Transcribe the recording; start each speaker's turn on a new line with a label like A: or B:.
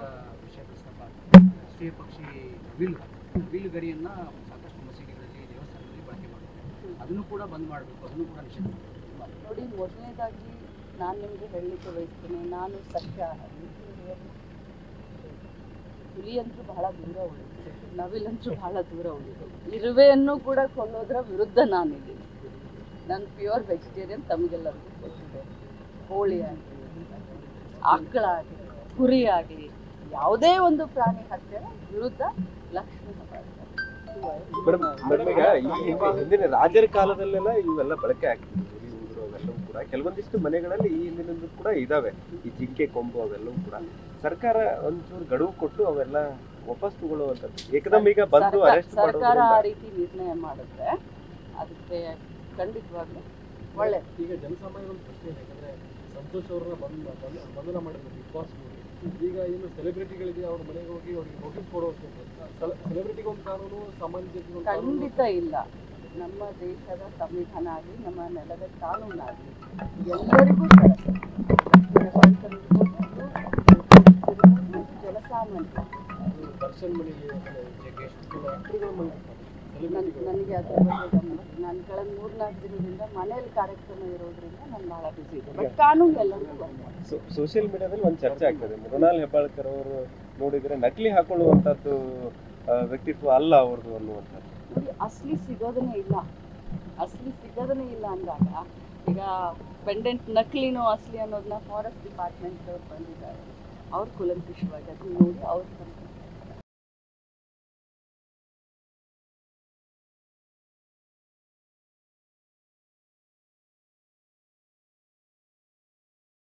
A: ವಿಷಯ ಪ್ರಸ್ತಾಪ ಆಗ್ತದೆ. ರಾಷ್ಟ್ರೀಯ ಪಕ್ಷಿ ನವಿಲು ನವಿಲು ಗರಿಯನ್ನ ಸಾಕಷ್ಟು ಮಸೀದಿಗಳಲ್ಲಿ ದೇವಸ್ಥಾನಗಳಲ್ಲಿ ಬಳಕೆ ಮಾಡ್ತಾರೆ ಅದನ್ನು ಕೂಡ ಬಂದ್ ಮಾಡಬೇಕು ಅದನ್ನು ಕೂಡ ನಿಷೇಧ ಮಾಡ್ಬೇಕು.
B: ನೋಡಿ ಮೊದಲನೇದಾಗಿ ನಾನು ನಿಮಗೆ ಹೇಳಲಿಕ್ಕೆ ಬಯಸ್ತೀನಿ ನಾನು ಸಸ್ಯಾಹಾರಿ ಹುಲಿಯಂತೂ ಬಹಳ ದೂರ ಉಳಿದಿದೆ ನವಿಲಂತೂ ಬಹಳ ದೂರ ಉಳಿದು ಇರುವೆಯನ್ನು ಕೂಡ ಕೊಲ್ಲೋದ್ರ ವಿರುದ್ಧ ನಾನಿದ್ದೀನಿ ನಾನು ಪ್ಯೂರ್ ವೆಜಿಟೇರಿಯನ್ ತಮಗೆಲ್ಲರಿಗೂ ಗೊತ್ತಿದೆ ಕೋಳಿ ಆಗಲಿ ಆಕಳ ಆಗಲಿ ಕುರಿ ಆಗಲಿ ಯಾವುದೇ ಒಂದು ಪ್ರಾಣಿ ಹತ್ಯೆ ವಿರುದ್ಧ ಲಕ್ಷ್ಮಿ
C: ಮೇಡಮ್ ಮೇಡಮ್ ಈಗ ಈ ಹಿಂದೆ- ಹಿಂದಿನ ರಾಜರ ಕಾಲದಲ್ಲೆಲ್ಲ ಇವೆಲ್ಲ ಬಳಕೆ ಆಗ್ತಿದ್ವು ಉರಿ ಉಗುರು ಅವೆಲ್ಲವೂ ಕೂಡ ಕೆಲವೊಂದಿಷ್ಟು ಮನೆಗಳಲ್ಲಿ ಈ ಹಿಂದಿನಿಂದ ಕೂಡ ಇದಾವೆ ಈ ಜಿಂಕೆ ಕೊಂಬು ಅವೆಲ್ಲವೂ ಕೂಡ ಸರ್ಕಾರ ಒಂಚೂರು ಗಡುವು ಕೊಟ್ಟು ಅವೆಲ್ಲ ವಾಪಸ್ ತಗೊಳ್ಳುವಂಥದ್ದು ಏಕದಮ್ ಈಗ ಬಂದು
B: ಸರ್ಕಾರ-
C: ಅರೆಸ್ಟ್
B: ಸರ್ಕಾರ ಆ
C: ಮಾಡೋದ್ರಿಂದ
B: ರೀತಿ ನಿರ್ಣಯ ಮಾಡಿದ್ರೆ ಅದಕ್ಕೆ ಖಂಡಿತವಾಗ್ಲೂ ಒಳ್ಳೆಯದು
D: ಈಗ ಜನಸಾಮಾನ್ಯರ ಒಂದು ಪ್ರಶ್ನೆ ಇದೆ ಯಾಕಂದ್ರೆ ಸಂತೋಷ್ ಅವ್ರನ್ನ ಬಂದ್ ಬಂದ್- ಬಂಧನ ಮಾಡಿದ್ರು ಬಿಗ್ ಬಾಸ್ ಈಗ ಏನು ಸೆಲೆಬ್ರಿಟಿಗಳಿಗೆ ಅವ್ರ ಮನೆಗೆ ಹೋಗಿ ಅವ್ರಿಗೆ ನೋಟಿಸ್ ಕೊಡುವಂಥದ್ದು ಸೆಲೆಬ್ರಿಟಿಗೆ ಒಂದು ಕಾನೂನು ಸಾಮಾನ್ಯ ಜನರಿಗೆ ಒಂದು ಕಾನೂನು
B: ಖಂಡಿತ ಇಲ್ಲ ನಮ್ಮ ದೇಶದ ಸಂವಿಧಾನ ಆಗಲಿ ನಮ್ಮ ನೆಲದ ಕಾನೂನಾಗಲಿ ಎಲ್ಲರಿಗೂ ಸರಕು. ಜನಸಾಮಾನ್ಯ
D: ಅದು ದರ್ಶನ್ ಮನೆಗೆ ಜಗ್ಗೇಶ್ ಆಕ್ಟರ್ಗಳ ಮನೆಗೆ
B: ನನ್-
D: ಸೆಲೆಬ್ರಿಟಿಗಳು
B: ನನಗೆ ಅದ್ರ ಬಗ್ಗೆ ಗಮನ ನಾನು ಕಳೆದ ಮೂರ್ನಾಲ್ಕು ದಿನದಿಂದ ಮನೇಲಿ ಕಾರ್ಯಕ್ರಮ ಇರೋದ್ರಿಂದ ನಾನು ಬಹಳ ಬಿಸಿ ಇದೆ ಬಟ್ ಕಾನೂನು ಎಲ್ಲರಿಗೂ ಬಂದಿದೆ
C: ಸೋಷಿಯಲ್ ಮೀಡಿಯಾದಲ್ಲಿ ಒಂದು ಚರ್ಚೆ ಆಗ್ತದೆ ಮೃಣಾಲ್ ಹೆಬ್ಬಾಳ್ಕರ್ ಅವರು ನೋಡಿದ್ರೆ ನಕಲಿ ಹಾಕೊಳ್ಳುವಂಥದ್ದು ಆ, ವ್ಯಕ್ತಿತ್ವ ಅಲ್ಲ ಅವ್ರದ್ದು ಅನ್ನುವಂಥದ್ದು
B: ನೋಡಿ ಅಸಲಿ ಸಿಗೋದನ್ನೇ ಇಲ್ಲ ಅಸಲಿ ಸಿಗೋದನ್ನೇ ಇಲ್ಲ ಅಂದಾಗ ಈಗ ಪೆಂಡೆಂಟ್ ನಕಲಿನೋ ಅಸಲಿ ಅನ್ನೋದನ್ನ ಫಾರೆಸ್ಟ್ ಡಿಪಾರ್ಟ್ಮೆಂಟ್ ಅವ್ರು ಬಂದಿದ್ದಾರೆ ಅವ್ರು ಕುಲಂಕುಷವಾಗಿ ಅದನ್ನ ನೋಡಿ ಅವ್ರು